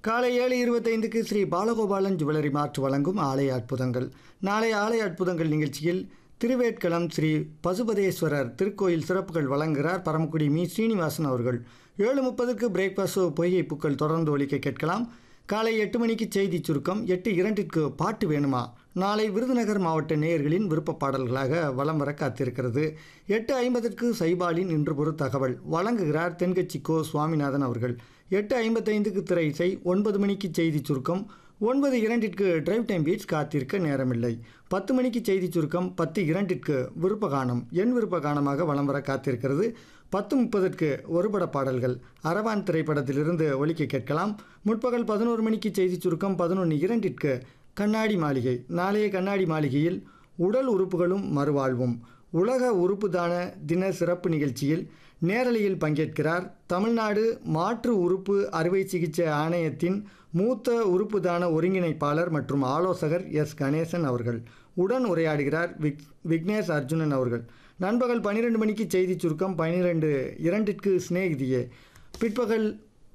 காலை ஏழு இருபத்தைந்துக்கு ஸ்ரீ பாலகோபாலன் ஜுவல்லரி மார்ட் வழங்கும் ஆலய அற்புதங்கள் நாளை ஆலய அற்புதங்கள் நிகழ்ச்சியில் திருவேட்களம் ஸ்ரீ பசுபதேஸ்வரர் திருக்கோயில் சிறப்புகள் வழங்குகிறார் பரமக்குடி மீ ஸ்ரீனிவாசன் அவர்கள் ஏழு முப்பதுக்கு பிரேக்ஃபாஸ்ட் பொய்கை பூக்கள் தொடர்ந்து ஒலிக்க கேட்கலாம் காலை எட்டு மணிக்கு செய்தி சுருக்கம் எட்டு இரண்டிற்கு பாட்டு வேணுமா நாளை விருதுநகர் மாவட்ட நேயர்களின் விருப்ப பாடல்களாக வலம் வர காத்திருக்கிறது எட்டு ஐம்பதற்கு சைபாலின் இன்று ஒரு தகவல் வழங்குகிறார் தென்கட்சி கோ சுவாமிநாதன் அவர்கள் எட்டு ஐம்பத்தைந்துக்கு திரை இசை ஒன்பது மணிக்கு செய்தி சுருக்கம் ஒன்பது இரண்டிற்கு டிரைவ் டைம் பீட்ஸ் காத்திருக்க நேரமில்லை பத்து மணிக்கு செய்தி சுருக்கம் பத்து இரண்டிற்கு விருப்ப கானம் என் விருப்ப கானமாக வலம் வர காத்திருக்கிறது பத்து முப்பதற்கு ஒருபட பாடல்கள் அரவான் திரைப்படத்திலிருந்து ஒலிக்க கேட்கலாம் முற்பகல் பதினோரு மணிக்கு செய்தி சுருக்கம் பதினொன்று இரண்டிற்கு கண்ணாடி மாளிகை நாளைய கண்ணாடி மாளிகையில் உடல் உறுப்புகளும் மறுவாழ்வும் உலக உறுப்பு தான தின சிறப்பு நிகழ்ச்சியில் நேரலையில் பங்கேற்கிறார் தமிழ்நாடு மாற்று உறுப்பு அறுவை சிகிச்சை ஆணையத்தின் மூத்த உறுப்பு தான ஒருங்கிணைப்பாளர் மற்றும் ஆலோசகர் எஸ் கணேசன் அவர்கள் உடன் உரையாடுகிறார் விக் விக்னேஷ் அர்ஜுனன் அவர்கள் நண்பகல் பன்னிரெண்டு மணிக்கு செய்தி சுருக்கம் பன்னிரெண்டு இரண்டிற்கு சிநேகிதியே பிற்பகல்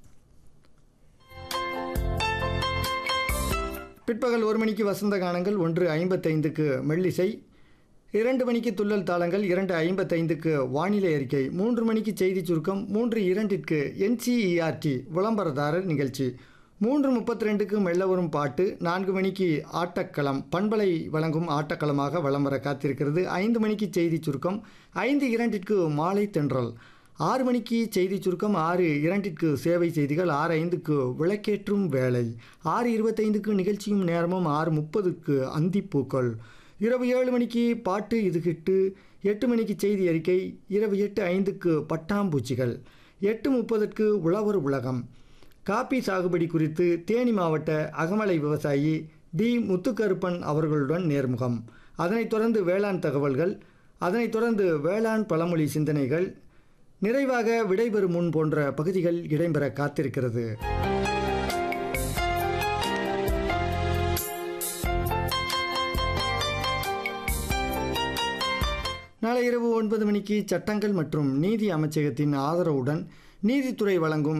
பிற்பகல் ஒரு மணிக்கு வசந்த கானங்கள் ஒன்று ஐம்பத்தைந்துக்கு மெல்லிசை இரண்டு மணிக்கு துள்ளல் தாளங்கள் இரண்டு ஐம்பத்தைந்துக்கு வானிலை அறிக்கை மூன்று மணிக்கு செய்தி சுருக்கம் மூன்று இரண்டிற்கு என்சிஇஆர்டி விளம்பரதாரர் நிகழ்ச்சி மூன்று முப்பத்தி ரெண்டுக்கு மெல்ல வரும் பாட்டு நான்கு மணிக்கு ஆட்டக்களம் பண்பலை வழங்கும் ஆட்டக்களமாக விளம்பர காத்திருக்கிறது ஐந்து மணிக்கு செய்தி சுருக்கம் ஐந்து இரண்டிற்கு மாலை தென்றல் ஆறு மணிக்கு செய்தி சுருக்கம் ஆறு இரண்டிற்கு சேவை செய்திகள் ஆறு ஐந்துக்கு விளக்கேற்றும் வேலை ஆறு இருபத்தைந்துக்கு நிகழ்ச்சியும் நேரமும் ஆறு முப்பதுக்கு அந்திப்பூக்கள் இரவு ஏழு மணிக்கு பாட்டு இது ஹிட்டு எட்டு மணிக்கு செய்தி அறிக்கை இரவு எட்டு ஐந்துக்கு பட்டாம்பூச்சிகள் எட்டு முப்பதுக்கு உழவர் உலகம் காப்பி சாகுபடி குறித்து தேனி மாவட்ட அகமலை விவசாயி டி முத்துக்கருப்பன் அவர்களுடன் நேர்முகம் அதனைத் தொடர்ந்து வேளாண் தகவல்கள் அதனைத் தொடர்ந்து வேளாண் பழமொழி சிந்தனைகள் நிறைவாக விடைபெறும் முன் போன்ற பகுதிகள் இடம்பெற காத்திருக்கிறது நாளை இரவு ஒன்பது மணிக்கு சட்டங்கள் மற்றும் நீதி அமைச்சகத்தின் ஆதரவுடன் நீதித்துறை வழங்கும்